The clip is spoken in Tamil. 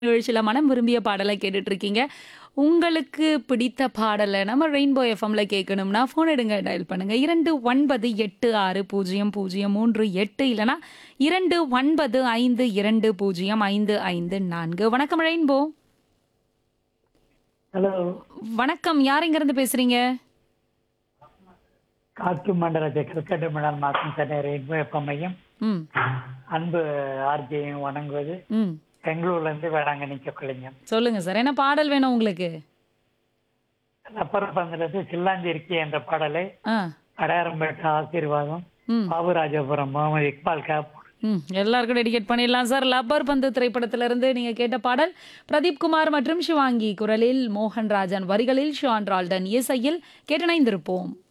நிகழ்ச்சியில மனம் விரும்பிய பாடலை கேட்டுட்டு இருக்கீங்க. உங்களுக்கு பிடித்த பாடல நம்ம ரெயின்போ எஃப்எம்ல கேட்கணும்னா, ஃபோன் எடுங்க டயல் பண்ணுங்க. 29860038 இல்லனா 2952055554. வணக்கம் ரெயின்போ. ஹலோ வணக்கம். யார் எங்கிருந்து பேசுறீங்க? காற்று மண்டலத்தை கிரிக்கெட் மண்டல் மாற்றும் சென்னை ரெயின்போ எஃப்எம் மையம் ம். அன்பு ஆர்ஜியையும் வணங்குவது ம். பெங்களூர்ல இருந்து வேளாங்கண்ணி சொக்கலிங்கம் சொல்லுங்க சார். என்ன பாடல் வேணும் உங்களுக்கு? ரப்பர் பந்திலிருந்து சில்லாந்தி இருக்கே என்ற பாடலை ஆ. அடையாரம் பெற்ற ஆசீர்வாதம் ம். பாபுராஜபுரம் முகமது இக்பால் காப் ம் எல்லாருக்கும் டெடிகேட் பண்ணிடலாம் சார் லப்பர் பந்து திரைப்படத்திலிருந்து நீங்க கேட்ட பாடல் பிரதீப் குமார் மற்றும் சிவாங்கி குரலில் மோகன் ராஜன் வரிகளில் ஷான் ரால்டன் இசையில் கேட்டணைந்திருப்போம்